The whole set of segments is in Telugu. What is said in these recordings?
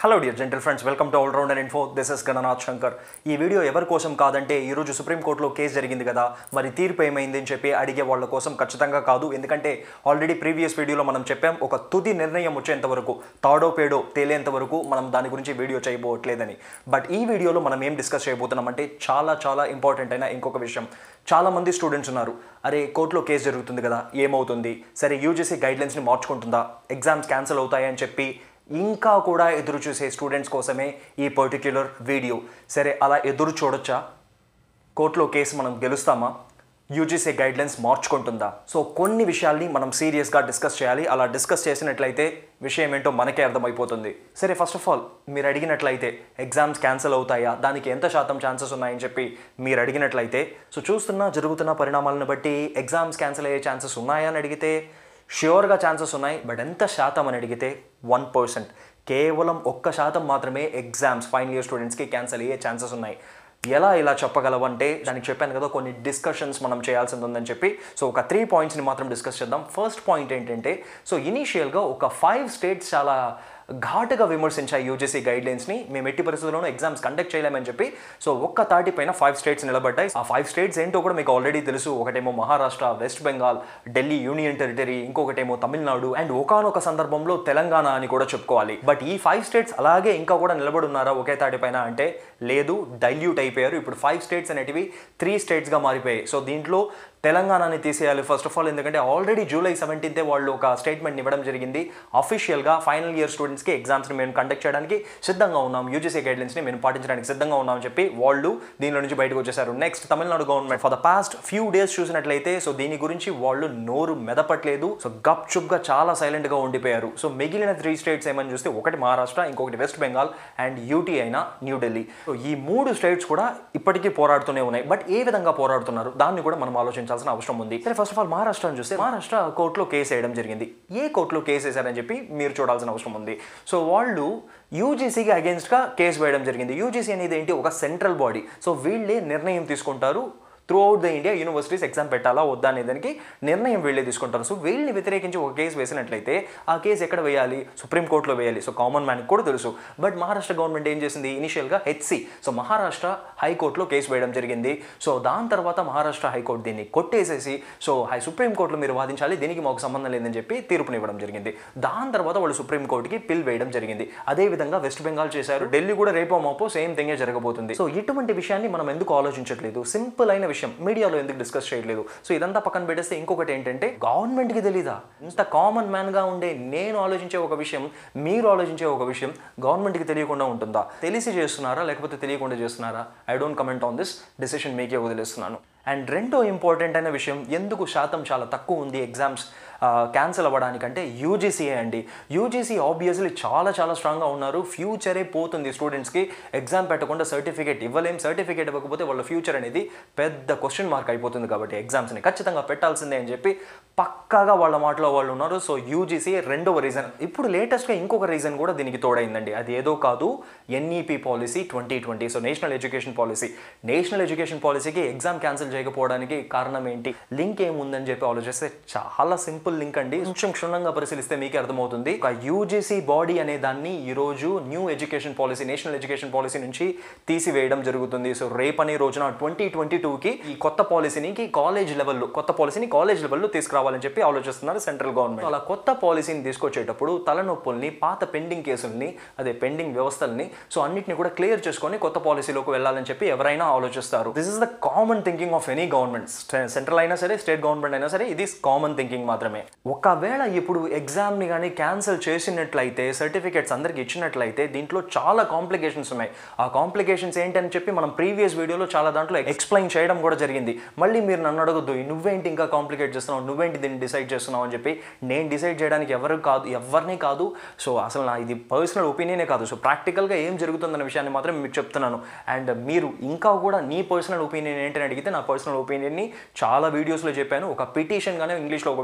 hello dear gentle friends welcome to all round and info this is Gananath Shankar ఈ వీడియో ఎవరి కోసం కాదంటే ఈరోజు సుప్రీంకోర్టులో కేసు జరిగింది కదా మరి తీర్పు ఏమైంది అని చెప్పి అడిగే వాళ్ళ కోసం ఖచ్చితంగా కాదు ఎందుకంటే ఆల్రెడీ ప్రీవియస్ వీడియోలో మనం చెప్పాం ఒక తుది నిర్ణయం వచ్చేంత వరకు తాడో పేడో తేలేంత వరకు మనం దాని గురించి వీడియో చేయబోవట్లేదని బట్ ఈ వీడియోలో మనం ఏం డిస్కస్ చేయబోతున్నాం అంటే చాలా చాలా ఇంపార్టెంట్ అయిన ఇంకొక విషయం చాలా మంది స్టూడెంట్స్ ఉన్నారు అరే కోర్టులో కేసు జరుగుతుంది కదా ఏమవుతుంది సరే యూజీసీ గైడ్లైన్స్ని మార్చుకుంటుందా ఎగ్జామ్స్ క్యాన్సిల్ అవుతాయని చెప్పి ఇంకా కూడా ఎదురు చూసే స్టూడెంట్స్ కోసమే ఈ పర్టిక్యులర్ వీడియో సరే అలా ఎదురు చూడొచ్చా కోర్టులో కేసు మనం గెలుస్తామా యూజీసీ గైడ్లైన్స్ మార్చుకుంటుందా సో కొన్ని విషయాల్ని మనం సీరియస్గా డిస్కస్ చేయాలి అలా డిస్కస్ చేసినట్లయితే విషయం ఏంటో మనకే అర్థమైపోతుంది సరే ఫస్ట్ ఆఫ్ ఆల్ మీరు అడిగినట్లయితే ఎగ్జామ్స్ క్యాన్సిల్ అవుతాయా దానికి ఎంత శాతం ఛాన్సెస్ ఉన్నాయని చెప్పి మీరు అడిగినట్లయితే సో చూస్తున్న జరుగుతున్న పరిణామాలను బట్టి ఎగ్జామ్స్ క్యాన్సిల్ అయ్యే ఛాన్సెస్ ఉన్నాయా అని అడిగితే ష్యూర్గా ఛాన్సెస్ ఉన్నాయి బట్ ఎంత శాతం అని అడిగితే వన్ పర్సెంట్ కేవలం ఒక్క శాతం మాత్రమే ఎగ్జామ్స్ ఫైనల్ ఇయర్ స్టూడెంట్స్కి క్యాన్సిల్ అయ్యే ఛాన్సెస్ ఉన్నాయి ఎలా ఇలా చెప్పగలవంటే దానికి చెప్పాను కదా కొన్ని డిస్కషన్స్ మనం చేయాల్సింది ఉందని చెప్పి సో ఒక త్రీ పాయింట్స్ని మాత్రం డిస్కస్ చేద్దాం ఫస్ట్ పాయింట్ ఏంటంటే సో ఇనీషియల్గా ఒక ఫైవ్ స్టేట్స్ చాలా ఘాటుగా విమర్శించాయి యూజీసీ గైడ్లైన్స్ని మేము ఎట్టి పరిస్థితుల్లోనూ ఎగ్జామ్స్ కండక్ట్ చేయలేమని చెప్పి సో ఒక్క తాటి పైన ఫైవ్ స్టేట్స్ నిలబడ్డాయి ఆ ఫైవ్ స్టేట్స్ ఏంటో కూడా మీకు ఆల్రెడీ తెలుసు ఒకటేమో మహారాష్ట్ర వెస్ట్ బెంగాల్ ఢిల్లీ యూనియన్ టెరిటరీ ఇంకొకటేమో తమిళనాడు అండ్ ఒకనొక సందర్భంలో తెలంగాణ అని కూడా చెప్పుకోవాలి బట్ ఈ ఫైవ్ స్టేట్స్ అలాగే ఇంకా కూడా నిలబడి ఉన్నారా ఒకే తాటి పైన అంటే లేదు డైల్యూట్ అయిపోయారు ఇప్పుడు ఫైవ్ స్టేట్స్ అనేటివి త్రీ స్టేట్స్గా మారిపోయాయి సో దీంట్లో తెలంగాణని తీసేయాలి ఫస్ట్ ఆఫ్ ఆల్ ఎందుకంటే ఆల్రెడీ జూలై సెవెంటీన్తే వాళ్ళు ఒక స్టేట్మెంట్ ఇవ్వడం జరిగింది అఫీషియల్గా ఫైనల్ ఇయర్ స్టూడెంట్స్కి ఎగ్జామ్స్ని మేము కండక్ట్ చేయడానికి సిద్ధంగా ఉన్నాం యూజీసీ గైడ్లైన్స్ని మేము పాటించడానికి సిద్ధంగా ఉన్నామని చెప్పి వాళ్ళు దీనిలో నుంచి బయటకు వచ్చేసారు next Tamil Nadu government for the past few days చూసినట్లయితే సో దీని గురించి వాళ్ళు నోరు మెదపట్లేదు సో గప్ చుప్గా చాలా సైలెంట్గా ఉండిపోయారు సో మిగిలిన త్రీ స్టేట్స్ ఏమని చూస్తే ఒకటి మహారాష్ట్ర ఇంకొకటి వెస్ట్ బెంగాల్ అండ్ యూటీ అయిన న్యూఢిల్లీ సో ఈ మూడు స్టేట్స్ కూడా ఇప్పటికీ పోరాడుతూనే ఉన్నాయి బట్ ఏ విధంగా పోరాడుతున్నారు దాన్ని కూడా మనం ఆలోచించాల్సిన అవసరం ఉంది సరే ఫస్ట్ ఆఫ్ ఆల్ మహారాష్ట్రని చూస్తే మహారాష్ట్ర కోర్టులో కేసు వేయడం జరిగింది ఏ కోర్టులో కేసు వేశారని చెప్పి మీరు చూడాల్సిన అవసరం ఉంది సో వాళ్ళు యూజీసీకి అగేన్స్ట్గా కేసు వేయడం జరిగింది యూజీసీ అనేది ఏంటి ఒక సెంట్రల్ బాడీ సో వీళ్ళే నిర్ణయం తీసుకుంటారు throughout the India universities exam పెట్టాలా వద్దా అనే దానికి నిర్ణయం వీళ్ళే తీసుకుంటారు సో వీళ్ళని వ్యతిరేకించి ఒక కేసు వేసినట్లయితే ఆ కేసు ఎక్కడ వేయాలి సుప్రీంకోర్టులో వేయాలి సో కామన్ మ్యాన్కి కూడా తెలుసు బట్ మహారాష్ట్ర గవర్నమెంట్ ఏం చేసింది ఇనిషియల్గా హెచ్సి సో మహారాష్ట్ర హైకోర్టులో కేసు వేయడం జరిగింది సో దాని తర్వాత మహారాష్ట్ర హైకోర్టు దీన్ని కొట్టేసేసి సో హై సుప్రీంకోర్టులో మీరు వాదించాలి దీనికి మాకు సంబంధం లేదని చెప్పి తీర్పునివ్వడం జరిగింది దాని తర్వాత వాళ్ళు సుప్రీంకోర్టుకి పిల్ వేయడం జరిగింది అదే విధంగా వెస్ట్ బెంగాల్ చేశారు ఢిల్లీ కూడా రేపో మాపో సేమ్ థింగే జరగబోతుంది సో ఇటువంటి విషయాన్ని మనం ఎందుకు ఆలోచించట్లేదు సింపుల్ అయిన విషయం మీడియాలో ఎందుకు డిస్కస్ చేయట్లేదు సో ఇదంతా పక్కన పెట్టేస్తే ఇంకొకటి ఏంటంటే గవర్నమెంట్కి తెలీదా ఇంత కామన్ మ్యాన్గా ఉండే నేను ఆలోచించే ఒక విషయం మీరు ఆలోచించే ఒక విషయం గవర్నమెంట్కి తెలియకుండా ఉంటుందా తెలిసి చేస్తున్నారా లేకపోతే తెలియకుండా చేస్తున్నారా I don't comment on this decision మీకే వదిలేస్తున్నాను అండ్ రెండో ఇంపార్టెంట్ అయిన విషయం ఎందుకు శాతం చాలా తక్కువ ఉంది ఎగ్జామ్స్ క్యాన్సిల్ అవ్వడానికంటే యూజీసీఏ అండి యూజీసీ ఆబ్వియస్లీ చాలా చాలా స్ట్రాంగ్గా ఉన్నారు ఫ్యూచరే పోతుంది స్టూడెంట్స్కి ఎగ్జామ్ పెట్టకుండా సర్టిఫికేట్ ఇవ్వలేం సర్టిఫికేట్ ఇవ్వకపోతే వాళ్ళ ఫ్యూచర్ అనేది పెద్ద క్వశ్చన్ మార్క్ అయిపోతుంది కాబట్టి ఎగ్జామ్స్ని ఖచ్చితంగా పెట్టాల్సిందే అని చెప్పి పక్కాగా వాళ్ళ మాటలో వాళ్ళు ఉన్నారు సో యూజీసీ రెండవ రీజన్ ఇప్పుడు లేటెస్ట్గా ఇంకొక రీజన్ కూడా దీనికి తోడైందండి అది ఏదో కాదు NEP policy twenty twenty so national education policy national education పాలసీకి ఎగ్జామ్ క్యాన్సిల్ చేయకపోవడానికి కారణం ఏంటి లింక్ ఏముందని చెప్పి ఆలోచిస్తే చాలా సింపుల్ లింక్ అండి కొంచెం క్షుణ్ణంగా పరిశీలిస్తే మీకే అర్థమవుతుంది ఒక యూజీసీ బాడీ అనే దాన్ని ఈరోజు new education policy national education policy నుంచి తీసివేయడం జరుగుతుంది సో రేపనే రోజున ట్వంటీ ట్వంటీ టూకి ఈ కొత్త పాలసీని కాలేజ్ లెవెల్లో కొత్త పాలసీని కాలేజ్ లెవెల్లో తీసుకురావాలని చెప్పి ఆలోచిస్తున్నారు సెంట్రల్ గవర్నమెంట్ అలా కొత్త పాలసీని తీసుకొచ్చేటప్పుడు తలనొప్పుల్ని పాత పెండింగ్ కేసుల్ని అదే పెండింగ్ వ్యవస్థల్ని సో అన్నిటిని కూడా క్లియర్ చేసుకొని కొత్త పాలసీలోకి వెళ్ళాలని చెప్పి ఎవరైనా ఆలోచిస్తారు this is the common thinking of any government central అయినా సరే స్టేట్ గవర్నమెంట్ అయినా సరే ఇది కామన్ థింకింగ్ మాత్రమే ఒకవేళ ఇప్పుడు ఎగ్జామ్ని కానీ క్యాన్సిల్ చేసినట్లయితే సర్టిఫికేట్స్ అందరికి ఇచ్చినట్లయితే దీంట్లో చాలా కాంప్లికేషన్స్ ఉన్నాయి ఆ కాంప్లికేషన్స్ ఏంటని చెప్పి మనం ప్రీవియస్ వీడియోలో చాలా దాంట్లో ఎక్స్ప్లెయిన్ చేయడం కూడా జరిగింది మళ్ళీ మీరు నన్ను అడగద్దు నువ్వేంటి ఇంకా కాంప్లికేట్ చేస్తున్నావు నువ్వేంటి దీన్ని డిసైడ్ చేస్తున్నావు అని చెప్పి నేను డిసైడ్ చేయడానికి ఎవరు కాదు ఎవరిని కాదు సో అసలు నా ఇది పర్సనల్ ఒపీనియనే కాదు సో ప్రాక్టికల్గా ఏం జరుగుతుందన్న విషయాన్ని మాత్రం మీకు చెప్తున్నాను అండ్ మీరు ఇంకా కూడా నీ పర్సనల్ ఒపీనియన్ ఏంటని అడిగితే నా పర్సనల్ ఒపీనియన్ని చాలా వీడియోస్లో చెప్పాను ఒక పిటిషన్గానే ఇంగ్లీష్లో ఒక వీడియో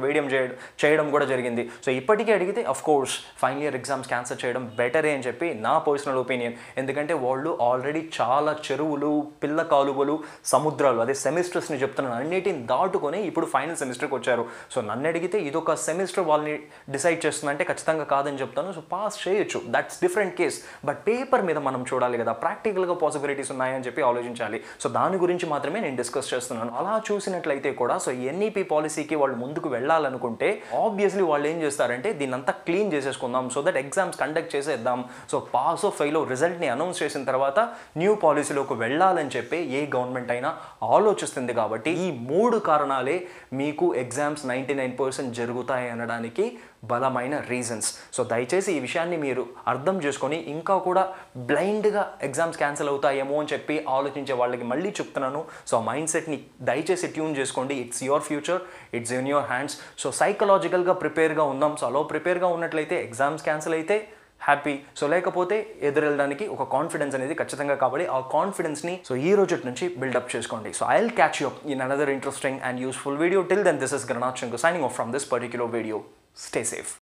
చేయడం చేయడం కూడా జరిగింది సో ఇప్పటికీ అడిగితే of course final year exams cancel చేయడం బెటరే అని చెప్పి నా పర్సనల్ ఒపీనియన్ ఎందుకంటే వాళ్ళు ఆల్రెడీ చాలా చెరువులు పిల్ల కాలువలు సముద్రాలు అదే సెమిస్టర్స్ని చెప్తున్నాను అన్నిటిని దాటుకొని ఇప్పుడు ఫైనల్ సెమిస్టర్కి వచ్చారు సో నన్ను అడిగితే ఇదొక సెమిస్టర్ వాళ్ళని డిసైడ్ చేస్తుందంటే ఖచ్చితంగా కాదని చెప్తాను సో పాస్ చేయొచ్చు that's different case but paper మీద మనం చూడాలి కదా ప్రాక్టికల్గా పాసిబిలిటీస్ ఉన్నాయని చెప్పి ఆలోచించాలి సో దాని గురించి మాత్రమే నేను డిస్కస్ చేస్తున్నాను అలా చూసినట్లయితే కూడా సో ఎన్ఈపీ పాలసీకి వాళ్ళు ముందుకు వెళ్ళాలనుకుంటే ఆబ్వియస్లీ వాళ్ళు ఏం చేస్తారంటే దీన్ని అంతా క్లీన్ చేసేసుకుందాం సో దట్ ఎగ్జామ్స్ కండక్ట్ చేసేద్దాం సో పాస్ ఆఫ్ ఫెయిల్ రిజల్ట్ని అనౌన్స్ చేసిన తర్వాత న్యూ పాలసీలోకి వెళ్ళాలని చెప్పి ఏ గవర్నమెంట్ అయినా ఆలోచిస్తుంది కాబట్టి ఈ మూడు కారణాలే మీకు ఎగ్జామ్స్ నైంటీ నైన్ పర్సెంట్ జరుగుతాయి అనడానికి బలమైన రీజన్స్ సో దయచేసి ఈ విషయాన్ని మీరు అర్థం చేసుకొని ఇంకా కూడా బ్లైండ్గా ఎగ్జామ్స్ క్యాన్సిల్ అవుతాయేమో అని చెప్పి ఆలోచించే వాళ్ళకి మళ్ళీ చెప్తున్నాను సో మైండ్ సెట్ని దయచేసి ట్యూన్ చేసుకోండి it's your future it's in your hands so సైకలాజికల్గా ప్రిపేర్గా ఉందాం సో అలా ప్రిపేర్గా ఉన్నట్లయితే ఎగ్జామ్స్ క్యాన్సిల్ అయితే హ్యాపీ సో లేకపోతే ఎదురెళ్ళడానికి ఒక కాన్ఫిడెన్స్ అనేది ఖచ్చితంగా కావాలి ఆ కాన్ఫిడెన్స్ని సో ఈ రోజు నుంచి బిల్డప్ చేసుకోండి so I will catch you in another interesting and useful video till then this is Gananath Shankar signing off from this particular video stay safe